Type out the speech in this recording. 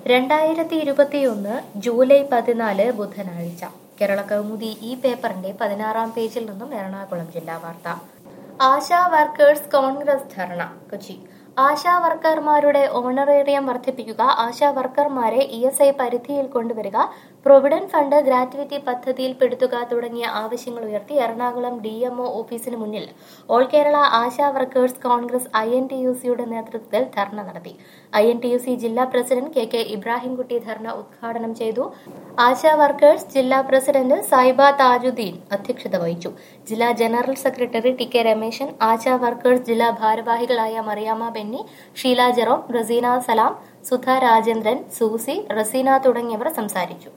രണ്ടായിരത്തി ഇരുപത്തിയൊന്ന് ജൂലൈ പതിനാല് ബുധനാഴ്ച കേരള കൗമുദി ഈ പേപ്പറിന്റെ പതിനാറാം പേജിൽ നിന്നും എറണാകുളം ജില്ലാ വാർത്ത ASHA workers congress dharna Kochi ASHA വർക്കർമാരുടെ ഓണറേറിയം വർദ്ധിപ്പിക്കുക ആശാ വർക്കർമാരെ ഇ എസ് ഐ പരിധിയിൽ കൊണ്ടുവരിക പ്രൊവിഡന്റ് ഫണ്ട് ഗ്രാറ്റുവിറ്റി പദ്ധതിയിൽ പെടുത്തുക തുടങ്ങിയ ആവശ്യങ്ങൾ ഉയർത്തി എറണാകുളം ഡി എംഒ ഓഫീസിന് മുന്നിൽ all Kerala ASHA workers congress I N T U സിയുടെ നേതൃത്വത്തിൽ ധർണ നടത്തി I N T U C ജില്ലാ president K K Ibrahimkutty dharna ഉദ്ഘാടനം ചെയ്തു ആശാ വർക്കേഴ്സ് ജില്ലാ പ്രസിഡന്റ് സൈബ താജുദ്ദീൻ അധ്യക്ഷത വഹിച്ചു ജില്ലാ general secretary T K Rameshan ASHA workers ജില്ലാ ഭാരവാഹികളായ മറിയാമ്മ ബെന്നി ഷീല ജെറോം റസീന സലാം സുധ രാജേന്ദ്രൻ സൂസി റസീന തുടങ്ങിയവർ സംസാരിച്ചു